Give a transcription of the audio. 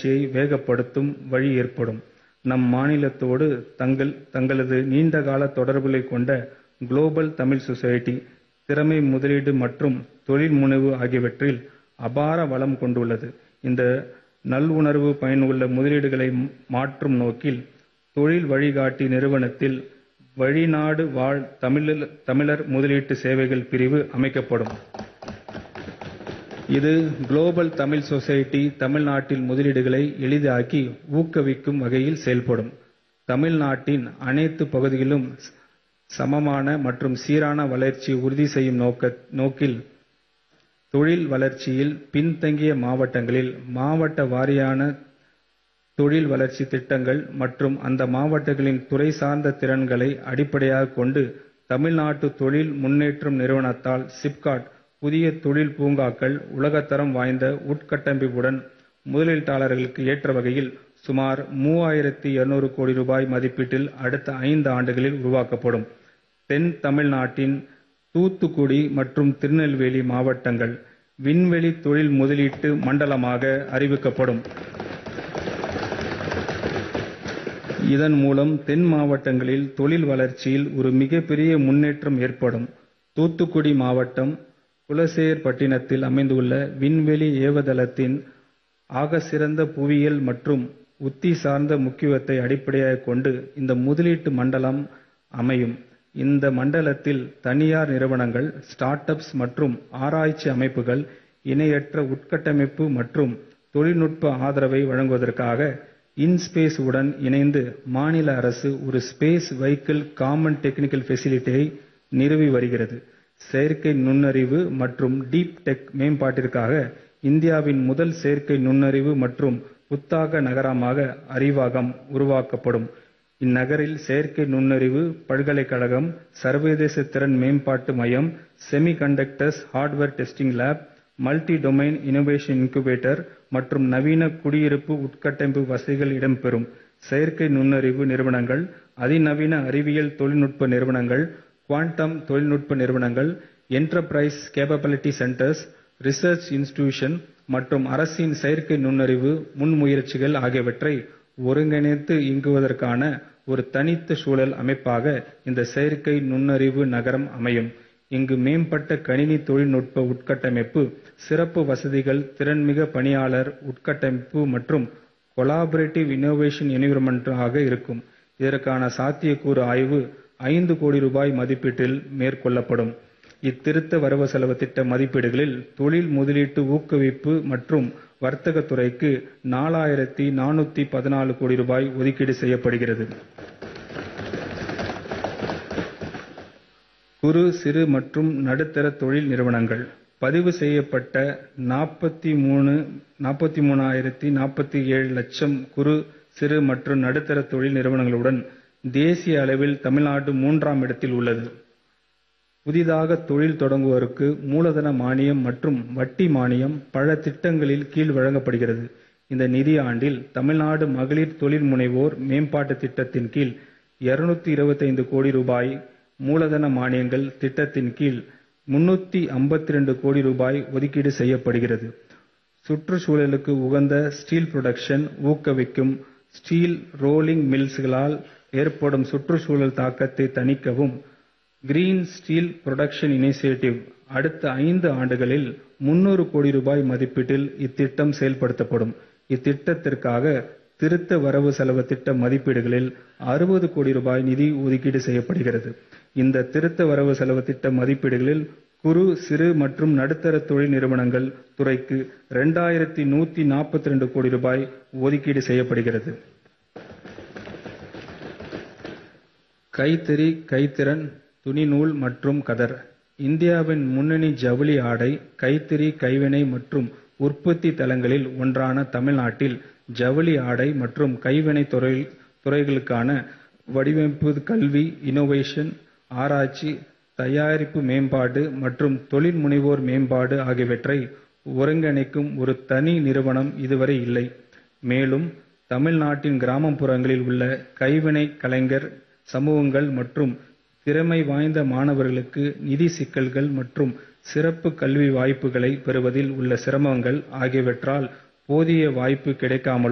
வளர்ச்சியை வேகப்படுத்தும் வழி ஏற்படும். நம் மாநிலத்தோடு தங்களது நீண்டகால தொடர்புகளைக் கொண்ட குளோபல் தமிழ் சொசைட்டி, திறமை முதலீடு மற்றும் தொழில் முனைவு ஆகியவற்றில் அபார வளம் கொண்டுள்ளது. இந்த நல்லுணர்வு பயனுள்ள முதலீடுகளை மாற்றும் நோக்கில், தொழில் வழிகாட்டி நிறுவனத்தில் வெளிநாடு வாழ் தமிழர் முதலீட்டு சேவைகள் பிரிவு அமைக்கப்படும். இது குளோபல் தமிழ் சொசைட்டி தமிழ்நாட்டில் முதலீடுகளை எளிதாக்கி ஊக்குவிக்கும் வகையில் செயல்படும். தமிழ்நாட்டின் அனைத்து பகுதிகளிலும் சமமான மற்றும் சீரான வளர்ச்சியை உறுதி செய்யும் நோக்கில், தொழில் வளர்ச்சியில் பின்தங்கிய மாவட்டங்களில் மாவட்ட வாரியான தொழில் வளர்ச்சி திட்டங்கள் மற்றும் அந்த மாவட்டங்களின் துறை சார்ந்த திறன்களை அடிப்படையாகக் கொண்டு, தமிழ்நாடு தொழில் முன்னேற்ற நிறுவனத்தால் சிப்காட் புதிய தொழில் பூங்காக்கள் உலகத்தரம் வாய்ந்த உட்கட்டமைப்புடன் முதலீட்டாளர்களுக்கு ஏற்ற வகையில் சுமார் மூவாயிரத்து கோடி ரூபாய் மதிப்பீட்டில் அடுத்த ஐந்து ஆண்டுகளில் உருவாக்கப்படும். தென் தமிழ்நாட்டின் தூத்துக்குடி மற்றும் திருநெல்வேலி மாவட்டங்கள் விண்வெளி தொழில் முதலீட்டு மண்டலமாக அறிவிக்கப்படும். இதன் மூலம் தென் மாவட்டங்களில் தொழில் வளர்ச்சியில் ஒரு மிகப்பெரிய முன்னேற்றம் ஏற்படும். தூத்துக்குடி மாவட்டம் குலசேகரப்பட்டினத்தில் அமைந்துள்ள விண்வெளி ஏவுதளத்தின் ஆகச்சிறந்த புவியியல் மற்றும் உத்தி சார்ந்த முக்கியத்துவத்தை அடிப்படையாகக் கொண்டு இந்த முதலீட்டு மண்டலம் அமையும். இந்த மண்டலத்தில் தனியார் நிறுவனங்கள், ஸ்டார்ட் அப்ஸ் மற்றும் ஆராய்ச்சி அமைப்புகள் இணையற்ற உட்கட்டமைப்பு மற்றும் தொழில்நுட்ப ஆதரவை வழங்குவதற்காக இன்ஸ்பேஸ் உடன் இணைந்து மாநில அரசு ஒரு ஸ்பேஸ் வெஹிக்கிள் காமன் டெக்னிக்கல் ஃபெசிலிட்டியை நிறுவி வருகிறது. செயற்கை நுண்ணறிவு மற்றும் டீப் டெக் மேம்பாட்டிற்காக இந்தியாவின் முதல் செயற்கை நுண்ணறிவு மற்றும் புத்தாக்க நகரமாக அறிவாகம் உருவாக்கப்படும். இந்நகரில் செயற்கை நுண்ணறிவு பல்கலைக்கழகம், சர்வதேச திறன் மேம்பாட்டு மையம், semiconductors hardware testing lab, multi domain innovation incubator மற்றும் நவீன குடியிருப்பு உட்கட்டமைப்பு வசதிகள் இடம்பெறும். செயற்கை நுண்ணறிவு நிறுவனங்கள், அதிநவீன அறிவியல் தொழில்நுட்ப நிறுவனங்கள், குவாண்டம் தொழில்நுட்ப நிறுவனங்கள், enterprise capability centres, research institution மற்றும் அரசின் செயற்கை நுண்ணறிவு முன்முயற்சிகள் ஆகியவற்றை ஒருங்கிணைத்து இயங்குவதற்கான ஒரு தனித்த சூழல் அமைப்பாக இந்த செயற்கை நுண்ணறிவு நகரம் அமையும். இங்கு மேம்பட்ட கணினி தொழில்நுட்ப உட்கட்டமைப்பு, சிறப்பு வசதிகள், திறன்மிகு பணியாளர் உட்கட்டமைப்பு மற்றும் கொலாபரேட்டிவ் இன்னோவேஷன் என்விரான்மென்ட் ஆக இருக்கும். இதற்கான சாத்தியக்கூறு ஆய்வு ஐந்து கோடி ரூபாய் மதிப்பீட்டில் மேற்கொள்ளப்படும். இத்திருத்த வரவு செலவுத் திட்ட மதிப்பீடுகளில் தொழில் முதலீட்டு ஊக்குவிப்பு மற்றும் வர்த்தகத் துறைக்கு நாலாயிரத்து நானூற்று பதினாலு கோடி ரூபாய் ஒதுக்கீடு செய்யப்படுகிறது. குறு, சிறு மற்றும் நடுத்தர தொழில் நிறுவனங்கள் பதிவு செய்யப்பட்ட நாற்பத்து மூவாயிரத்து நாற்பத்து ஏழு லட்சம் குறு, சிறு மற்றும் நடுத்தர தொழில் நிறுவனங்களுடன் தேசிய அளவில் தமிழ்நாடு மூன்றாம் இடத்தில் உள்ளது. புதிதாக தொழில் தொடங்குவோருக்கு மூலதன மானியம் மற்றும் வட்டி மானியம் பல திட்டங்களின் கீழ் வழங்கப்படுகிறது. இந்த நிதியாண்டில் தமிழ்நாடு மகளிர் தொழில் முனைவோர் மேம்பாட்டுத் திட்டத்தின் கீழ் இருநூற்று இருபத்தைந்து கோடி ரூபாய் மூலதன மானியங்கள் திட்டத்தின் கீழ் முன்னூற்று ஐம்பத்திரண்டு கோடி ரூபாய் ஒதுக்கீடு செய்யப்படுகிறது. சுற்றுச்சூழலுக்கு உகந்த ஸ்டீல் புரொடக்ஷன் ஊக்குவிக்கவும், ஸ்டீல் ரோலிங் மில்ஸ்களால் ஏற்படும் சுற்றுச்சூழல் தாக்கத்தை தணிக்கவும் கிரீன் ஸ்டீல் புரொடக்ஷன் இனிஷியேட்டிவ் அடுத்த ஐந்து ஆண்டுகளில் முந்நூறு கோடி ரூபாய் மதிப்பீட்டில் இத்திட்டம் செயல்படுத்தப்படும். இத்திட்டத்திற்காக திருத்த வரவு செலவுத் திட்ட மதிப்பீடுகளில் அறுபது கோடி ரூபாய் நிதி ஒதுக்கீடு செய்யப்படுகிறது. இந்த திருத்த வரவு செலவுத் திட்ட மதிப்பீடுகளில் குறு, சிறு மற்றும் நடுத்தர தொழில் நிறுவனங்கள் துறைக்கு இரண்டாயிரத்து நூற்று நாற்பத்திரண்டு கோடி ரூபாய் ஒதுக்கீடு செய்யப்படுகிறது. கைத்தறி, கைத்திறன், துணிநூல் மற்றும் கதர் இந்தியாவின் முன்னணி ஜவுளி ஆடை, கைத்தறி, கைவினை மற்றும் உற்பத்தி தலங்களில் ஒன்றான தமிழ்நாட்டில் ஜவுளி ஆடை மற்றும் கைவினைத் துறைகளுக்கான வடிவமைப்பு, கல்வி, இன்னோவேஷன், ஆராய்ச்சி, தயாரிப்பு மேம்பாடு மற்றும் தொழில் முனைவோர் மேம்பாடு ஆகியவற்றை ஒருங்கிணைக்கும் ஒரு தனி நிறுவனம் இதுவரை இல்லை. மேலும், தமிழ்நாட்டின் கிராமப்புறங்களில் உள்ள கைவினைக் கலைஞர் சமூகங்கள் மற்றும் திறமை வாய்ந்த மாணவர்களுக்கு நிதி சிக்கல்கள் மற்றும் சிறப்பு கல்வி வாய்ப்புகளை பெறுவதில் உள்ள சிரமங்கள் ஆகியவற்றால் போதிய வாய்ப்பு கிடைக்காமலும்